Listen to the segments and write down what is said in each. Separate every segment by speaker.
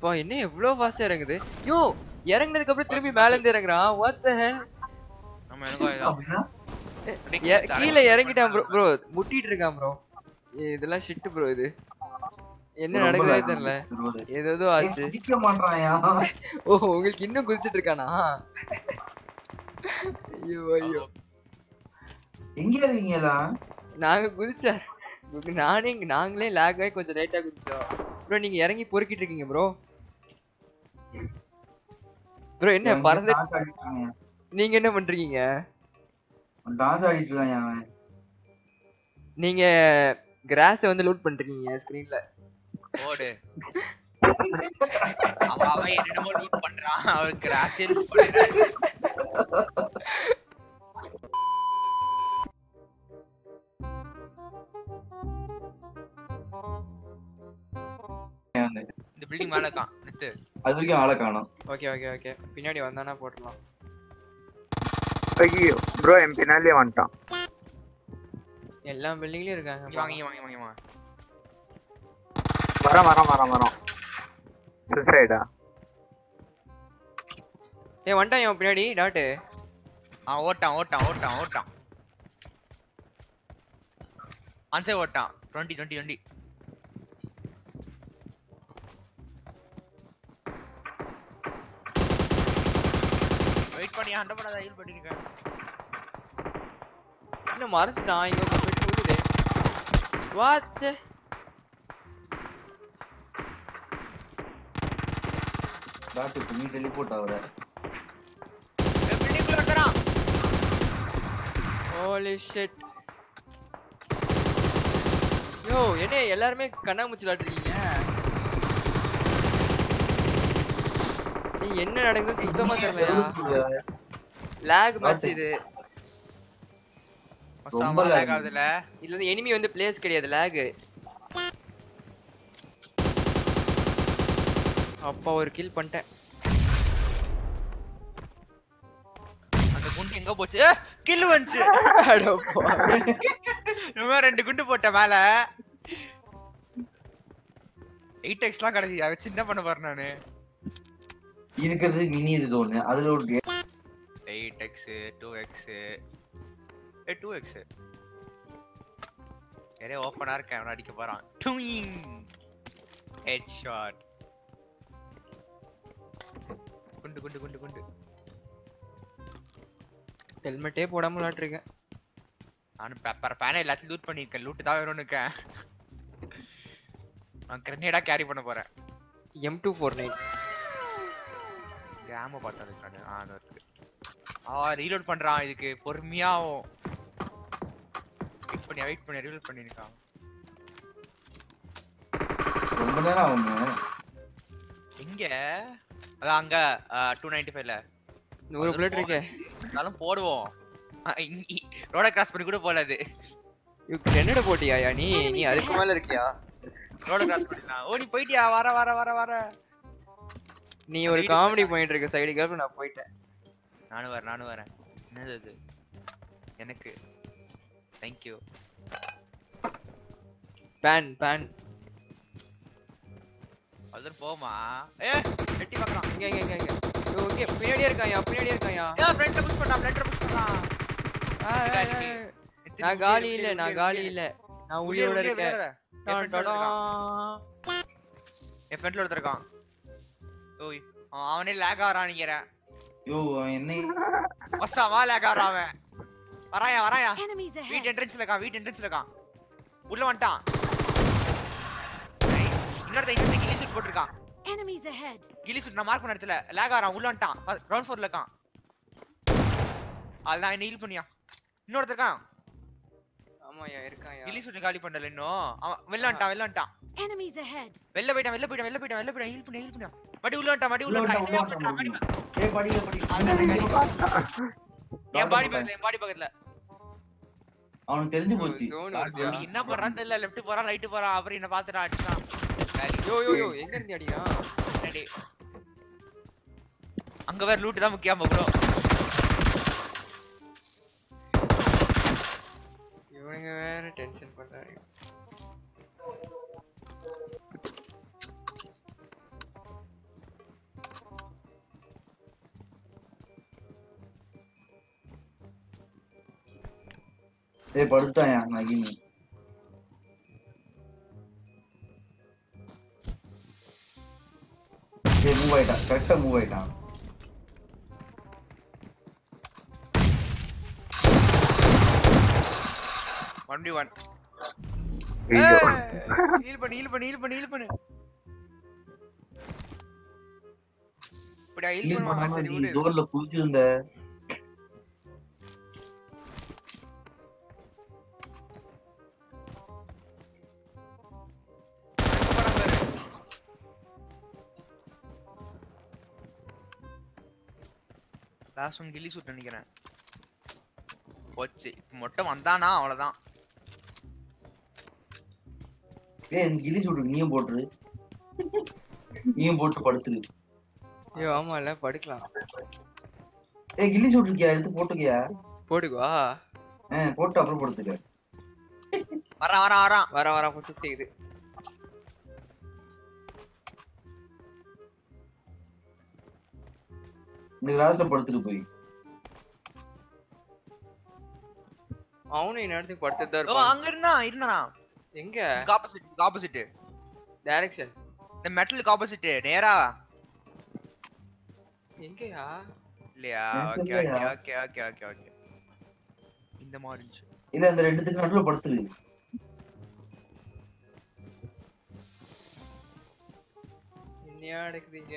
Speaker 1: அப்பா என்ன எவ்வளவு ஃபாஸ்டா இறங்குது யோ இறங்குனதுக்கு அப்புறம் திரும்பி மேல இருந்து இறங்குறான் வாட் த ஹெல்
Speaker 2: நம்ம எனக்கும் இதான்.
Speaker 3: அப்படின்னா
Speaker 2: அப்படியே
Speaker 1: கீழே இறங்கிட்டான் ப்ரோ ப்ரோ முட்டிட்டு இருக்கான் ப்ரோ இதெல்லாம் ஷிட் ப்ரோ இது என்ன
Speaker 3: ரொம்ப
Speaker 1: நடக்குதே
Speaker 3: வேகம்
Speaker 1: தெரியல
Speaker 3: road.
Speaker 1: ஏதோ
Speaker 3: ஏய்,
Speaker 1: ஆச்சு
Speaker 3: குதிக்க மாட்றான்யா.
Speaker 1: ஓ உங்களுக்கு இன்னும் குதிச்சிட்டு இருக்கானா ஐயோ ஐயோ
Speaker 3: எங்க இருக்கீங்களா
Speaker 1: நாங்க குதிச்சா நானே நாங்களே லேக் ஆகி கொஞ்சம் லேட்டா குதிச்சோம் ப்ரோ நீங்க இறங்கி பொறுக்கிட்டு இருக்கீங்க ப்ரோ ப்ரோ என்ன பறந்து
Speaker 3: டான்ஸ் ஆடிட்டு இருக்கான்
Speaker 1: நீங்க என்ன பண்றீங்க
Speaker 3: டான்ஸ் ஆடிட்டு இருக்கான் அவன்
Speaker 1: நீங்க கிராஸ வந்து லூட் பண்றீங்க ஸ்கிரீன்ல
Speaker 2: ஓடு அவன் அவன் என்னென்னமோ லூட் பண்றான் அவன் கிராஸே லூட் பண்றான் இந்த பில்டிங் மேல இருக்கான் நித்து
Speaker 3: அது வரைக்கும் ஆளை காணோம்
Speaker 1: ஓகே ஓகே ஓகே பின்னாடி வந்தானா போட்டுடலாம்
Speaker 4: ஐயோ ப்ரோ என் பின்னாலே வந்துட்டான்
Speaker 1: எல்லா பில்டிங்லயும்
Speaker 2: இங்க வாங்க
Speaker 1: இருக்காங்க
Speaker 2: இங்க வாங்க இங்க வாங்க, இங்க வாங்க
Speaker 4: வரோம் வரோம் வரோம் வரோம் சைடா
Speaker 1: ஏ வந்துட்டான் இவன் பின்னாடி டாட்டு
Speaker 2: ஆ ஓட்டான் ஓட்டான் ஓட்டான் ஓட்டான் அன்சே ஓட்டான் டுவெண்ட்டி டுவெண்ட்டி டுவெண்ட்டி வெயிட் பண்ணி ஹண்ட பண்ணாத ஹீல் பண்ணிருக்கேன்
Speaker 1: இன்னும் மறைச்சிட்டான் இங்க ஒரு பெட்டு விழுகுது வாட்
Speaker 3: டாக்டர் நீ டெலிபோர்ட் ஆகுற
Speaker 2: பில்டிங் குள்ள வந்துறான்
Speaker 1: ஹோலி ஷிட் யோ என்ன எல்லாருமே கண்ணாமூச்சி விளாட்டுறீங்க ஏய், என்ன நடக்குதுன்னு சுத்தமா தெரியலையா லேக் மேட்ச் இது
Speaker 3: ரொம்ப
Speaker 2: ரொம்ப
Speaker 3: lag.
Speaker 2: lag ஆகுதுல
Speaker 1: இதுல வந்து எனிமி வந்து பிளேஸ் கிடையாது லேக் அப்பா ஒரு கில் பண்ணிட்டேன்
Speaker 2: அந்த குண்டு எங்க போச்சு கில் வந்துச்சு
Speaker 1: அட பாவி.
Speaker 2: இவன் ரெண்டு குண்டு போட்ட மேல எயிட் எக்ஸ்லாம் கிடைச்சி அதை வச்சு என்ன பண்ண போறேன் நானு
Speaker 3: இருக்கிறது மினி இது ஒண்ணு அதுல ஒரு game.
Speaker 2: Eight X two X ஏ டூ எக்ஸ் நிறைய ஓப்பனா இருக்கேன் அவன் அடிக்க போறான் டுயிங் ஹெட் ஷாட் குண்டு குண்டு குண்டு குண்டு
Speaker 1: ஹெல்மெட்டே போடாம விளாட்டுருக்கேன்
Speaker 2: நானும் பேப்பர் பேனை எல்லாத்தையும் லூட் பண்ணியிருக்கேன் லூட்டு தான் வேணும்னு இருக்கேன் நான் கிரனேடா கேரி பண்ண போறேன்
Speaker 1: எம் டூ ஃபோர் நைன்
Speaker 2: கிராம பார்த்தா இருக்கானு ஆ அது இருக்கு ஆ ரீலோட் பண்றான் இதுக்கு பொறுமையா ஆகும் வெயிட் பண்ணி வெயிட் பண்ணி ரீலோட் பண்ணிருக்கான்
Speaker 3: ரொம்ப நேரம் ஆகும்
Speaker 2: எங்க அதான் அங்க டூ நைன்டி ஃபைவ்ல
Speaker 1: நூறு புல்லட் இருக்கே
Speaker 2: இருந்தாலும் போடுவோம் ரோட கிராஸ் பண்ணி கூட போடாது
Speaker 1: யூ கிரெனேட போட்டியாயா நீ நீ அதுக்கு மேல இருக்கியா
Speaker 2: ரோட கிராஸ் பண்ணிடலாம் ஓ நீ போயிட்டியா வர வர வர வர
Speaker 1: நீ ஒரு காமெடி பண்ணிட்டு இருக்க சைடு கேப் நான் போயிட்டேன்
Speaker 2: நானும் வரேன் நானும் வரேன் என்னது அது எனக்கு தேங்க்யூ
Speaker 1: பேன் பேன்
Speaker 2: அதுதான் போமா ஏ எட்டி பார்க்கறான்
Speaker 1: இங்க இங்க இங்க இங்க யோ, இங்க பின்னாடியே இருக்காயா பின்னாடியே இருக்காயா
Speaker 2: ஏ ஃப்ரெண்ட்ல புஷ் பண்ணா ஃப்ரெண்ட்ல புஷ் பண்ணா
Speaker 1: ஆ, ஆ, ஆ, ஆ. நான் காலி இல்ல நான் காலி இல்ல நான் உயிரோட இருக்கேன் டான் டாடான்.
Speaker 2: என் ஃப்ரெண்ட்ல ஒருத்தர் இருக்கான் ஓய் அவன் அவனே லேக் ஆறான் நிக்கிறேன்
Speaker 3: யோ அவன் என்ன
Speaker 2: வசமா லேக் ஆறான் அவன் வராயா வராயா
Speaker 5: Enemies
Speaker 2: வீட்
Speaker 5: ahead.
Speaker 2: என்ட்ரன்ஸ்ல இருக்கான் வீட் என்ட்ரன்ஸ்ல இருக்கான் உள்ள வந்துட்டான் Nice. இன்னொருத்தன் இன்னொருத்தன் கிலி சூட் போட்டிருக்கான்
Speaker 5: Enemies ahead.
Speaker 2: கிலி சூட் நான் மார்க் பண்ண இடத்துல லேக் ஆறான் உள்ள வந்துட்டான் கிரவுண்ட் ஃப்ளோர்ல இருக்கான் அதான் என்ன ஹீல் பண்ணியா இன்னொருத்தர் இருக்கான்
Speaker 1: ஆமாயா இருக்காயா
Speaker 2: கிலி சூட் காலி பண்ணல இன்னும் அவன் வெளில வந்துட்டான் வெளில வந்துட்டான்
Speaker 5: Enemies ahead.
Speaker 2: வெளில போயிட்டான் வெளில போயிட்டான் வெளில போயிட்டான் வெளில போயிட்டான் ஹீல் பண்ணி ஹீல் பண்ணி மடி உள்ள வந்துட்டான் மடி உள்ள
Speaker 3: உள்ள
Speaker 2: வந்துட்டான்
Speaker 3: வந்துட்டான்,
Speaker 2: என்ன
Speaker 3: உள்ள
Speaker 2: பண்றான்? மடி
Speaker 3: ஏய் படிங்க படி
Speaker 2: என் பாடி பக்கத்துல என் பாடி பக்கத்துல
Speaker 3: அவனுக்கு தெரிஞ்சு போச்சு
Speaker 1: zone
Speaker 3: யார்
Speaker 1: வருதுயா.
Speaker 2: அவனுக்கு என்ன பண்றான்னு தெரியல லெஃப்ட் போறான் ரைட் போறான் அப்புறம் என்ன பாத்துட்டான் அடிச்சான் வேலி
Speaker 1: யோ யோ யோ எங்க இருந்து அடியா
Speaker 2: பின்னாடி. அங்க வேற லூட் தான் முக்கியம் ப்ரோ
Speaker 1: இவனுங்க வேற டென்ஷன் பண்றாங்க
Speaker 3: ஏய் படுத்தாயா நகினி ஏய் மூவ் ஆயிட்டான் கரெக்டா மூவ் ஆயிட்டான்
Speaker 2: ஒன் பி ஒன்
Speaker 4: ஐயோ
Speaker 2: ஹீல் பண்ணு ஹீல் பண்ணு ஹீல் பண்ணு ஹீல் பண்ணு இப்படியா ஹீல்
Speaker 3: இல்ல
Speaker 2: பண்ணுவாங்க
Speaker 3: மாமா
Speaker 2: சரி
Speaker 3: நீ
Speaker 2: விடு
Speaker 3: ஜோன்ல புடிச்சிருந்த
Speaker 2: லாஸ்ட் ஒன் கில்லி சூட் நினைக்கிறேன் போச்சு இப்ப மொட்டை வந்தானா அவ்வளவுதான்
Speaker 3: ஏய் இந்த கிளி சுடு நீயும் போட்டுரு நீயும் போட்டு படுத்துரு
Speaker 1: ஐயோ ஆமா இல்ல படுக்கலாம்
Speaker 3: ஏய் கில்லி சுட்டு இருக்கியா எடுத்து போட்டுக்கியா
Speaker 1: போடுக்குவா
Speaker 3: ஆ போட்டு அப்புறம் படுத்துக்க
Speaker 2: வரான் வரான் வரான்
Speaker 1: வர வர புதுசு கேக்குது
Speaker 3: இந்த கிளாஸ்ல படுத்துட்டு போய்
Speaker 1: அவனும் இந்நேரத்துக்கு படுத்துட்டு தான்
Speaker 2: ஓ
Speaker 1: இருப்பான்
Speaker 2: அங்க இருந்தா இருந்தானா
Speaker 1: எங்க
Speaker 2: ஆப்போசிட் ஆப்போசிட்
Speaker 1: டைரக்ஷன்
Speaker 2: இந்த மெட்டலுக்கு ஆப்போசிட் நேரா
Speaker 1: எங்கயா
Speaker 2: இல்லையா
Speaker 3: எனக்கு
Speaker 2: ஓகே
Speaker 3: இல்லையா?
Speaker 2: Okay okay okay okay okay இந்த மாதிரி இருந்துச்சு
Speaker 3: இல்ல அந்த ரெண்டுத்துக்கு நடுவுல படுத்துரு
Speaker 1: என்னையா நடக்குதுங்க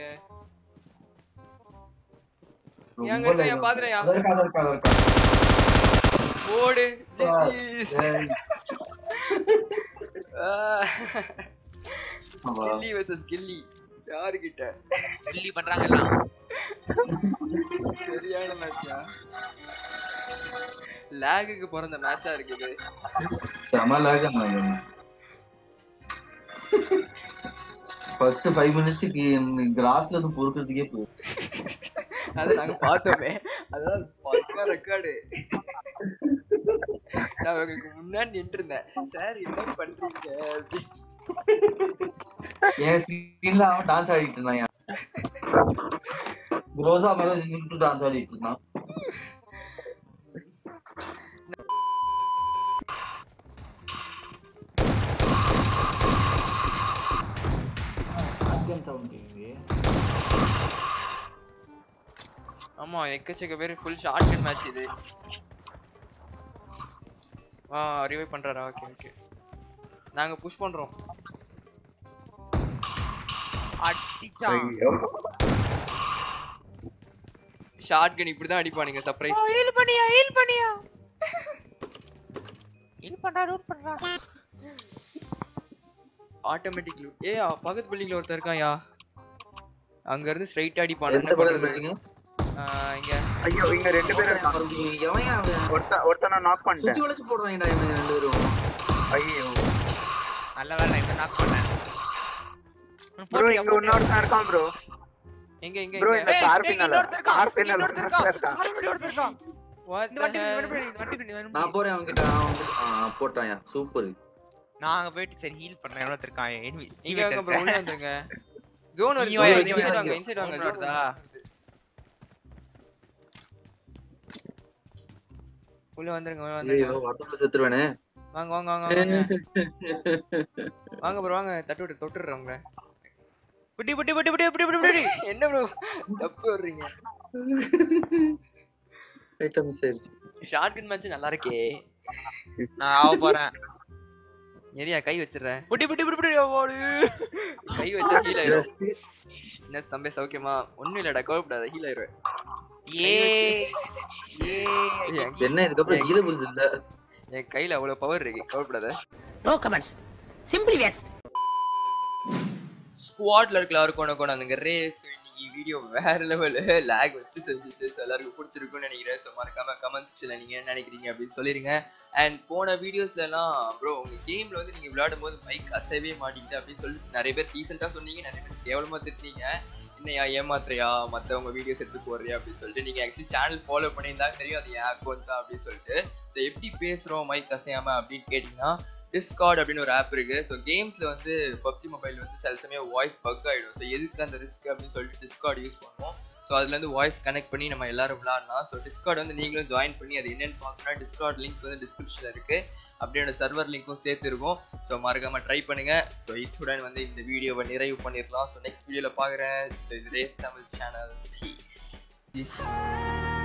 Speaker 3: ரொம்ப
Speaker 1: ஏன் அங்க இருக்க?
Speaker 3: lag
Speaker 1: ஏன் பாத்துறியா?
Speaker 3: அதோ இருக்கா, அதோ இருக்கா, அதோ இருக்கா.
Speaker 1: ஓடு
Speaker 3: ஏய், ஆமா.
Speaker 1: கில்லி வெர்சஸ் கில்லி யாருகிட்ட
Speaker 2: டெல்லி பண்றாங்க எல்லாம்
Speaker 1: சரியான மேட்சா லேகுக்கு பிறந்த மேட்சா இருக்குது
Speaker 3: செம lag ஆனாங்க. First five minutes க்கு கிராஸ்ல இருந்து பொறுக்கிறதுக்கே போதும்
Speaker 1: அது நாங்க பார்த்தோமே அதெல்லாம் பக்கா ரெக்கார்டு நான் உங்களுக்கு முன்னாடி நின்று இருந்தேன் சார் என்ன பண்றீங்க அப்படின்னு.
Speaker 3: என் ஸ்கிரீன்ல அவன் டான்ஸ் ஆடிட்டு இருந்தான் ரோசா மேல நின்று டான்ஸ் ஆடிட்டு இருந்தான்
Speaker 1: ஆமா எக்கச்சக்க பேர் ஃபுல் ஷார்ட் கட் மேட்ச் இது ஆ ரிவைவ் பண்றாரா ஓகே ஓகே நாங்க புஷ் பண்றோம்
Speaker 2: அடிச்சான்
Speaker 4: ஐயோ
Speaker 1: ஷார்ட் கன் இப்படி தான் அடிப்பானுங்க சர்ப்ரைஸ்
Speaker 2: ஹீல் பண்ணியா ஹீல் பண்ணியா ஹீல் பண்றா ரூட் பண்றா
Speaker 1: ஆட்டோமேட்டிக் லூட் ஏ பக்கத்து பில்டிங்ல ஒருத்தன் இருக்கான்யா அங்க இருந்து ஸ்ட்ரைட் அடிப்பான்
Speaker 3: எந்த படத்துல இருக்கீங்க
Speaker 1: இங்க
Speaker 4: ஐயோ இங்க ரெண்டு பேரும் இருக்காங்க.
Speaker 3: எவன் அவன்
Speaker 4: ஒருத்த ஒருத்தனை நாக்
Speaker 3: சுத்தி
Speaker 4: பண்ணிட்டேன்
Speaker 3: வளைச்சு போடுறாங்கடா இவங்க ரெண்டு பேரும்
Speaker 4: ஐயோ
Speaker 2: நல்ல வேலை இவன் நாக் பண்ணேன்
Speaker 4: ப்ரோ இங்க இன்னொருத்தன் இருக்கான் ப்ரோ
Speaker 1: எங்க எங்க
Speaker 4: ப்ரோ
Speaker 1: எங்க
Speaker 4: இந்த கார் பின்னால கார் பின்னால ஒருத்தன் இருக்கான்
Speaker 2: இருக்கான்
Speaker 1: What
Speaker 2: இந்த
Speaker 1: the
Speaker 2: வண்டி
Speaker 1: hell?
Speaker 2: இந்த வண்டி இந்த வண்டி இந்த வண்டி
Speaker 3: நான் போறேன் அவன் கிட்ட அவன் வந்து- ஆ, போட்டான்யா சூப்பர்
Speaker 2: நான் அங்க போயிட்டு சரி ஹீல் பண்ணேன் எவ்வளவு இருக்கான் enemy
Speaker 1: இங்க வாங்க ப்ரோ உள்ள வந்துருங்க ஜோன் வருது
Speaker 2: நீ வாயா,
Speaker 1: இன்சைட்
Speaker 2: நீ வாயா,
Speaker 1: வாங்க
Speaker 2: இங்க.
Speaker 1: இன்சைட் வாங்க
Speaker 2: Zone
Speaker 1: zone
Speaker 2: வருதா?
Speaker 1: வருது. உள்ள வந்துருங்க உள்ள
Speaker 3: ஐயோ
Speaker 1: வந்துருங்க
Speaker 3: வரத்துல செத்துருவேனே
Speaker 1: வாங்க வாங்க வாங்க வாங்க வாங்க ப்ரோ வாங்க தட்டு விட்டு தொட்டுறேன் உங்களை
Speaker 2: புடி புடி புடி புடி புடி புடி புடி
Speaker 1: என்ன ப்ரோ தப்பிச்சு வர்றீங்க
Speaker 3: ரைட்டா மிஸ் ஆயிருச்சு
Speaker 1: ஷார்ட் கன் மேட்ச் நல்லா இருக்கே
Speaker 2: நான் ஆவ போறேன்
Speaker 1: ஏரியா கை வச்சிடுறேன்
Speaker 2: புடி புடி புடி புடி ஓடு
Speaker 1: கை வச்சா ஹீல் ஆயிரும் என்ன தம்பி சௌக்கியமா ஒண்ணும் இல்லடா கோவப்படாத ஹீல் ஆயிரும்
Speaker 2: ஏ ஏ
Speaker 3: என்ன இதுக்கப்புறம் ஹீலபிள்ஸ் இல்ல
Speaker 1: என் கையில அவ்வளவு பவர் இருக்கு கோவப்படாத
Speaker 6: No comments. Simply yes.
Speaker 1: ஸ்குவாட்ல இருக்கலாம் இருக்கும் கொண்டாந்துங்க ரேஸ் இன்னைக்கு வீடியோ வேற லெவல் லேக் வச்சு செஞ்சு ஸோ எல்லாருக்கும் பிடிச்சிருக்கும்னு நினைக்கிறேன் ஸோ மறக்காம கமெண்ட் செக்ஷன்ல நீங்க என்ன நினைக்கிறீங்க அப்படின்னு சொல்லிருங்க அண்ட் போன வீடியோஸ்ல எல்லாம் ப்ரோ உங்க கேம்ல வந்து நீங்க விளையாடும் போது பைக் அசையவே மாட்டேங்குது அப்படின்னு சொல்லிட்டு நிறைய பேர் டீசெண்டா சொன்னீங்க நிறைய பேர் கேவலமா திட்டினீங்க என்னையா ஏமாத்துறியா மத்தவங்க வீடியோஸ் எடுத்து போடுறியா அப்படின்னு சொல்லிட்டு நீங்க ஆக்சுவலி சேனல் ஃபாலோ பண்ணியிருந்தா தெரியும் அது என் அக்கௌண்ட் தான் அப்படின்னு சொல்லிட்டு ஸோ எப்படி பேசுறோம் மைக் அசையாம அப்படின்னு கேட்டீங்கன்னா டிஸ்கார்ட் அப்படின்னு ஒரு ஆப் இருக்கு ஸோ கேம்ஸ்ல வந்து பப்ஜி மொபைல் வந்து சில சமயம் வாய்ஸ் பக் ஆயிடும் ஸோ எதுக்கு அந்த ரிஸ்க் அப்படின்னு சொல்லிட்டு டிஸ்கார்ட் யூஸ் பண்ணுவோம் ஸோ அதுலேருந்து வாய்ஸ் கனெக்ட் பண்ணி நம்ம எல்லாரும் விளாடலாம் ஸோ டிஸ்கார்ட் வந்து நீங்களும் ஜாயின் பண்ணி அது என்னன்னு பார்க்கணும்னா டிஸ்கார்ட் லிங்க் வந்து டிஸ்கிரிப்ஷனில் இருக்கு அப்படியோட சர்வர் லிங்க்கும் சேர்த்து இருக்கும் ஸோ மறக்காம ட்ரை பண்ணுங்க ஸோ இத்துடன் வந்து இந்த வீடியோவை நிறைவு பண்ணிடலாம் ஸோ நெக்ஸ்ட் வீடியோவில் பார்க்குறேன் ஸோ இது ரேஸ் தமிழ் சேனல் பீஸ்